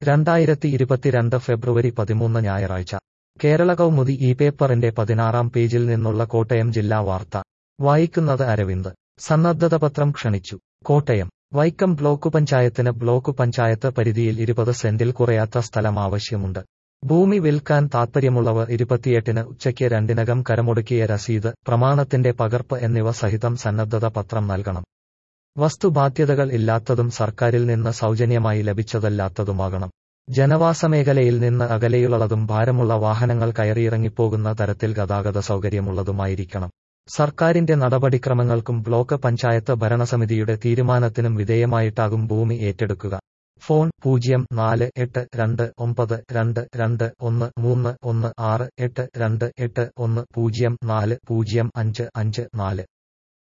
രണ്ടായിരത്തി ഇരുപത്തിരണ്ട് ഫെബ്രുവരി പതിമൂന്ന് ഞായറാഴ്ച കേരള കൗമുദി ഈ പേപ്പറിന്റെ പതിനാറാം പേജിൽ നിന്നുള്ള കോട്ടയം ജില്ലാ വാർത്ത വായിക്കുന്നത് അരവിന്ദ് സന്നദ്ധത പത്രം ക്ഷണിച്ചു കോട്ടയം വൈക്കം ബ്ലോക്ക് പഞ്ചായത്തിന് ബ്ലോക്ക് പഞ്ചായത്ത് പരിധിയിൽ ഇരുപത് സെന്റിൽ കുറയാത്ത സ്ഥലം ആവശ്യമുണ്ട് ഭൂമി വിൽക്കാൻ താൽപ്പര്യമുള്ളവർ ഇരുപത്തിയെട്ടിന് ഉച്ചയ്ക്ക് രണ്ടിനകം കരമൊടുക്കിയ രസീത് പ്രമാണത്തിന്റെ പകർപ്പ് എന്നിവ സഹിതം സന്നദ്ധത പത്രം നൽകണം വസ്തുബാധ്യതകൾ ഇല്ലാത്തതും സർക്കാരിൽ നിന്ന് സൗജന്യമായി ലഭിച്ചതല്ലാത്തതുമാകണം ജനവാസമേഖലയിൽ നിന്ന് അകലെയുള്ളതും ഭാരമുള്ള വാഹനങ്ങൾ കയറിയിറങ്ങിപ്പോകുന്ന തരത്തിൽ ഗതാഗത സൗകര്യമുള്ളതുമായിരിക്കണം സർക്കാരിന്റെ നടപടിക്രമങ്ങൾക്കും ബ്ലോക്ക് പഞ്ചായത്ത് ഭരണസമിതിയുടെ തീരുമാനത്തിനും വിധേയമായിട്ടാകും ഭൂമി ഏറ്റെടുക്കുക ഫോൺ പൂജ്യം നാല് എട്ട് രണ്ട് ഒമ്പത് രണ്ട് രണ്ട് ഒന്ന് മൂന്ന് ഒന്ന് ആറ് എട്ട് രണ്ട് എട്ട് ഒന്ന് പൂജ്യം നാല് പൂജ്യം അഞ്ച് അഞ്ച് നാല്